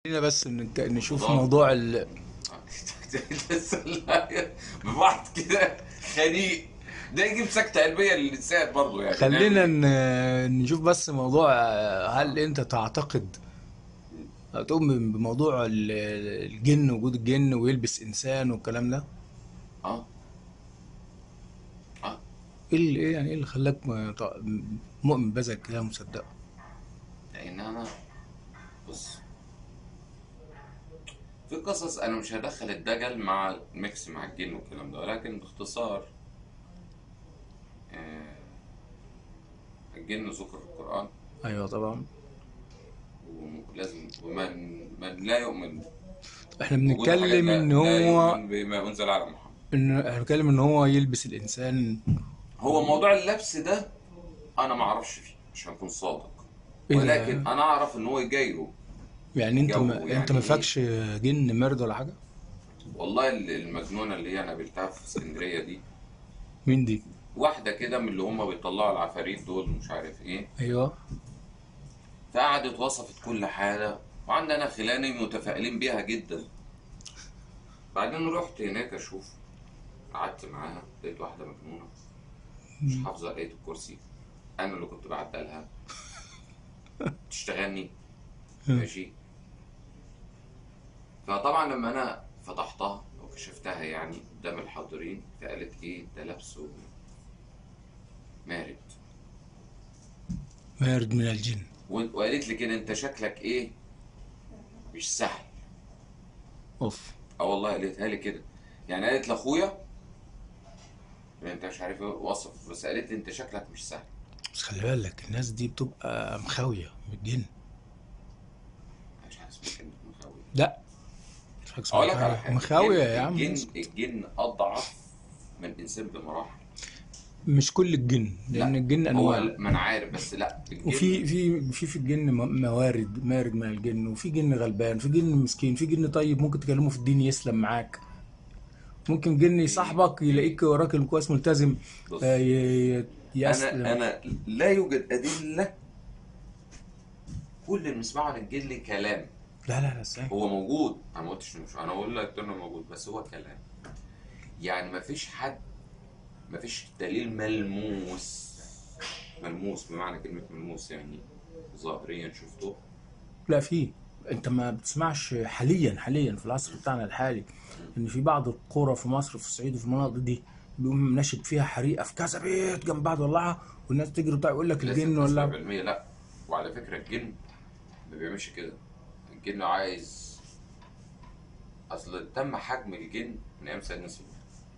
خلينا بس نك- نشوف الله. موضوع ال... بواحد كده خنيق ده يجيب سكتة قلبية للإنسان برضه يعني خلينا نعمل ن- نشوف بس موضوع آه، هل انت تعتقد تؤمن بموضوع ال- الجن وجود الجن ويلبس انسان والكلام ده إيه؟ اه اه ايه اللي ايه يعني ايه اللي خلاك م- ط- مؤمن بهذا الكلام ومصدقه لان انا بص في قصص انا مش هدخل الدجل مع الميكس مع الجن والكلام ده ولكن باختصار آه، الجن ذكر في القرآن ايوه طبعا ولازم ومن من لا يؤمن احنا وجود حاجات بنتكلم لا- ان لا هو يؤمن بما انزل على محمد ان احنا بنتكلم ان هو يلبس الانسان هو موضوع اللبس ده انا ما اعرفش فيه مش هكون صادق إيه ده؟ ولكن انا اعرف ان هو جايله يعني انت جو ما يعني انت ما إيه؟ فاكش جن مرد ولا حاجه والله المجنونه اللي هي انا قابلتها في اسكندريه دي مين دي واحده كده من اللي هم بيطلعوا العفاريت دول مش عارف ايه ايوه فقعدت وصفت كل حاجه وعندنا خلاني متفائلين بيها جدا بعدين رحت هناك اشوف قعدت معاها لقيت واحده مجنونه مش حافظه ايه الكرسي انا اللي كنت بعدلها تشتغلني ماشي فطبعا لما انا فتحتها وكشفتها يعني قدام الحاضرين فقالت ايه ده لابسه مارد مارد من الجن و- وقالت لي كده انت شكلك ايه مش سهل اوف اه والله قالتها لي كده يعني قالت لاخويا انت مش عارف ايه وصف بس قالت لي انت شكلك مش سهل بس خلي بالك الناس دي بتبقى مخاويه من الجن مش عارف اسمها كلمه مخاوي لا مش حاجة اسمها اقول لك على حاجه مخاويه الجن- يا عم الجن الجن اضعف من الانسان بمراحل مش كل الجن لان لا، الجن هو انواع ما انا عارف بس لا الجن وفي في في في الجن م- موارد مارد من الجن وفي جن غلبان في جن مسكين في جن طيب ممكن تكلمه في الدين يسلم معاك ممكن جن يصاحبك يلاقيك وراك كويس ملتزم بص. آه، ي- ي- يسلم انا انا لا يوجد ادله كل اللي بنسمعه عن الجن كلام لا لا لا ازاي هو موجود انا ما قلتش إنه مش انا بقول لك انه موجود بس هو كلام يعني ما فيش حد ما فيش دليل ملموس ملموس بمعنى كلمة ملموس يعني ظاهريا شفته لا في انت ما بتسمعش حاليا حاليا في العصر بتاعنا الحالي ان في بعض القرى في مصر في الصعيد وفي المناطق دي بيقوم ناشد فيها حريقه في كذا بيت جنب بعض ولعها والناس تجري بتاع يقول لك الجن لازم ولا 90% لا وعلى فكرة الجن ما بيعملش كده الجن عايز اصل تم حجم الجن من ايام سيدنا سليمان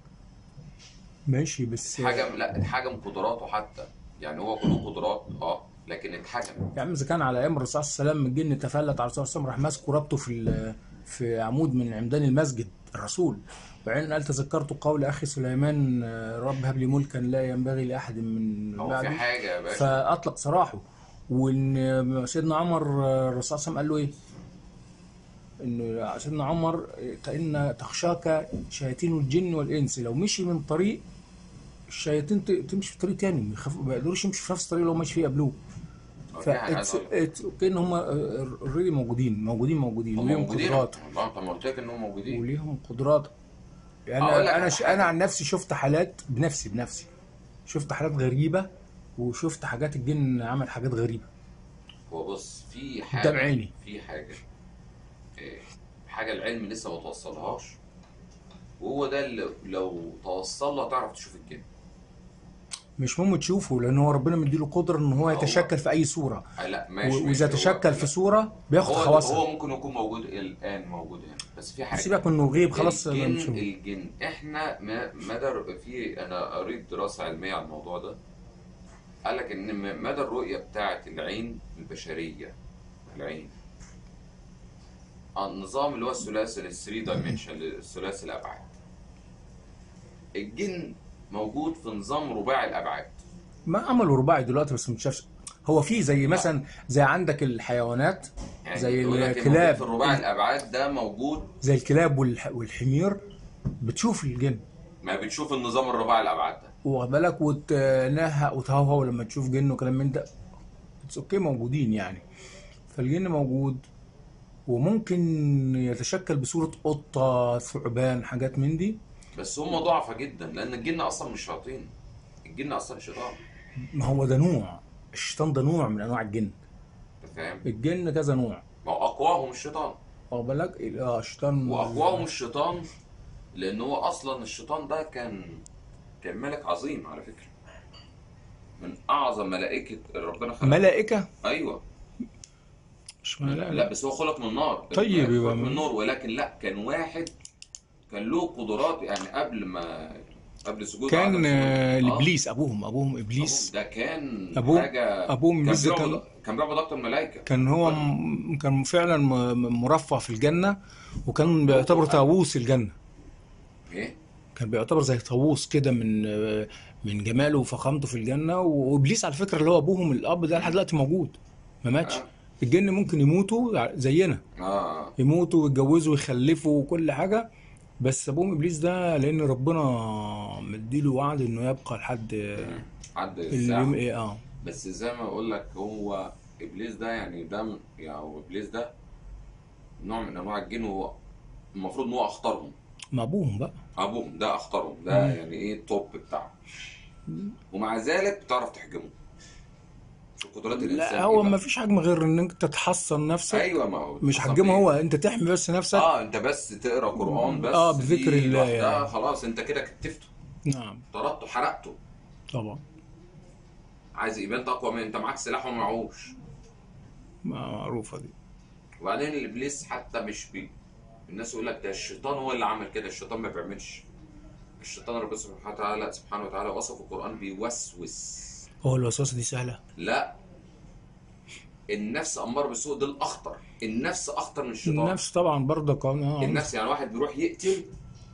ماشي بس اتحجم لا اتحجم قدراته حتى يعني هو كله قدرات اه لكن اتحجم يا عم اذا كان على ايام الرسول صلى الله عليه وسلم الجن تفلت على الرسول صلى الله عليه وسلم راح ماسكه ربطه في ال- في عمود من عمدان المسجد الرسول وبعدين قال تذكرت قول اخي سليمان آه، رب هب لي ملكا لا ينبغي لاحد من هو في بعدي حاجة يا باشا فاطلق سراحه وان سيدنا عمر آه، الرسول صلى الله عليه وسلم قال له ايه؟ انه سيدنا عمر ان تخشاك شياطين الجن والانس لو مشي من طريق الشياطين ت- تمشي في طريق تاني يخاف- ما يقدروش يمشوا في نفس الطريق اللي هو ماشي فيه قبلوه هو في حاجة ف عايز أقول لك. كان هم اوريدي موجودين موجودين موجودين هم وليهم موجودين قدرات والله طب ما قلت لك انهم موجودين وليهم قدرات يعني أقول لك انا على ش... حاجة. انا عن نفسي شفت حالات بنفسي بنفسي شفت حالات غريبه وشفت حاجات الجن عمل حاجات غريبه هو بص في حاجة قدام عيني. في حاجة إيه، حاجة العلم لسه ما توصلهاش وهو ده اللي لو توصل له تعرف تشوف الجن مش مهم تشوفه لان هو ربنا مديله قدره ان هو هو- يتشكل في اي صوره آه لا و- ماشي واذا ماشي. هو- تشكل في صوره بياخد هو خواصها هو ممكن يكون موجود الان موجود هنا بس في حاجة سيبك منه غيب خلاص الجن مش هو. الجن احنا ما- مدى في انا قريت دراسه علميه على الموضوع ده قال لك ان م- مدى الرؤيه بتاعه العين البشريه العين النظام اللي هو الثلاثي الثري دايمنشن الثلاثي الابعاد الجن موجود في نظام رباعي الابعاد ما عملوا رباعي دلوقتي بس متشافش هو في زي مثلا زي عندك الحيوانات يعني زي يقول لك الموجود الكلاب في الرباعي الابعاد ده موجود زي الكلاب والح... والحمير بتشوف الجن ما بتشوف النظام الرباعي الابعاد ده واخد بالك وتنهق وتهوهو لما تشوف جن وكلام من ده اتس اوكي موجودين يعني فالجن موجود وممكن يتشكل بصورة قطة ثعبان حاجات من دي بس هم ضعفة جدا لان الجن اصلا مش شياطين الجن اصلا شيطان ما هو ده نوع الشيطان ده نوع من انواع الجن انت فاهم الجن كذا نوع ما هو اقواهم الشيطان واخد بالك اه الشيطان واقواهم الشيطان لان هو اصلا الشيطان ده كان كان ملك عظيم على فكره من اعظم ملائكه ربنا خلقها ملائكة ايوه مش لا, ملائكة لا بس هو خلق من نار طيب، خلق يبقى من من- نار ولكن لا كان واحد كان له قدرات يعني قبل ما قبل سجود كان آدم آه، سجود- آه، الابليس ابوهم ابوهم أبوهم ابليس ده كان أبوه- حاجه أبوهم كان إبليس ده بيعبد كان- كان بيعبد اكتر من الملائكه كان هو م- كان فعلا م- مرفع في الجنة وكان بيعتبر طاووس الجنة ايه كان بيعتبر زي طاووس كده من من جماله وفخامته في الجنة وابليس على فكرة اللي هو ابوهم الاب ده لحد دلوقتي موجود ما ماتش آه. الجن ممكن يموتوا زينا اه يموتوا ويتجوزوا ويخلفوا وكل حاجة بس ابوهم ابليس ده لان ربنا مديله وعد انه يبقى لحد عد اليوم الساعه ايه اه بس زي ما اقول لك هو ابليس ده يعني ده م- يعني هو ابليس ده نوع من انواع الجن هو المفروض ان هو اخطرهم ما ابوهم بقى ابوهم ده اخطرهم ده يعني ايه التوب بتاعهم ومع ذلك بتعرف تحجمه شوف قدرات الانسان لا إيه هو بقى. ما فيش حاجة غير ان انت تحصن نفسك ايوه ما هو مش حسب حجمه إيه؟ هو انت تحمي بس نفسك اه انت بس تقرا قران بس آه، بذكر دي الله لوحدها يعني. خلاص انت كده كتفته نعم طردته حرقته طبعا عايز يبقى انت اقوى من انت معاك سلاح وما معهوش معروفة دي وبعدين الابليس حتى مش بي الناس يقول لك ده الشيطان هو اللي عمل كده الشيطان ما بيعملش الشيطان ربنا سبحانه وتعالى سبحانه وتعالى وصف القران بيوسوس هو الوسوسة دي سهلة لا النفس اماره بالسوء ده الاخطر النفس اخطر من الشيطان النفس طبعا برضه قانون اه النفس يعني واحد بيروح يقتل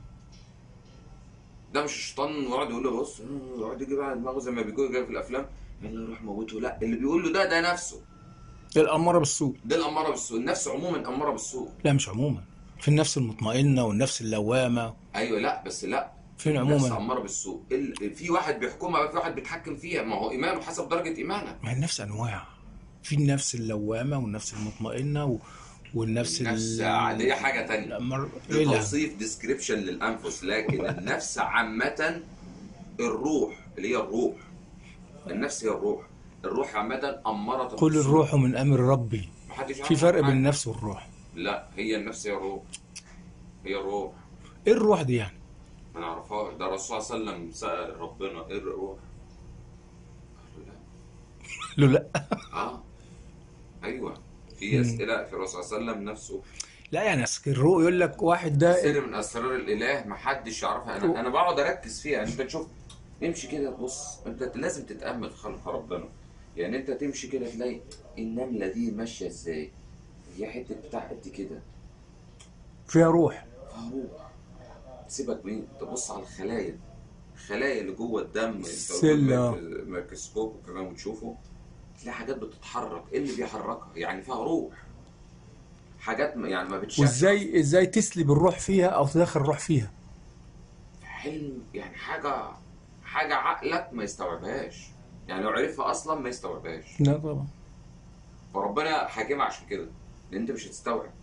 ده مش الشيطان يقعد يقول له بص آه، يقعد يجي بقى دماغه زي ما بيجوا كده في الافلام يلا روح موته لا اللي بيقول له ده ده نفسه الأمارة بالسوء ده الاماره بالسوء النفس عموما اماره بالسوء لا مش عموما في النفس المطمئنة والنفس اللوامة ايوه لا بس لا فين النفس عموما اماره بالسوء ال- في واحد بيحكمها في واحد بيتحكم فيها ما هو ايمانه حسب درجه ايمانك ما هي النفس أنواع في النفس اللوامة والنفس المطمئنة و... والنفس النفس ال- عاديه حاجه تانية الأمر ده إيه لا توصيف ديسكريبشن للانفس لكن النفس عامه الروح اللي هي الروح النفس هي الروح الروح عامه اماره قل بالسوء. الروح من أمر ربي محدش في يعرف فرق حاجة. بين النفس والروح لا هي النفس هي الروح هي الروح إيه الروح دي يعني ما نعرفهاش ده الرسول صلى الله عليه وسلم سأل ربنا ايه الروح قال له لا له لا اه ايوه في اسئله في الرسول صلى الله عليه وسلم نفسه لا يعني أصل الروح يقول لك واحد ده سر من اسرار الاله ما حدش يعرفها انا انا بقعد اركز فيها انت تشوف امشي كده تبص انت لازم تتامل خلق ربنا يعني انت تمشي كده تلاقي النمله دي ماشيه ازاي هي حته بتاع قد كده فيها روح فيها روح سيبك من تبص على الخلايا الخلايا اللي جوه الدم انت سلة. الميكروسكوب وكمان وتشوفه تلاقي حاجات بتتحرك ايه اللي بيحركها يعني فيها روح حاجات ما- يعني ما بتشافش وازاي ازاي تسلب الروح فيها او تدخل الروح فيها حلم يعني حاجة حاجة عقلك ما يستوعبهاش يعني لو عرفها أصلا ما يستوعبهاش لا طبعا فربنا حاكمها عشان كده لأن أنت مش هتستوعب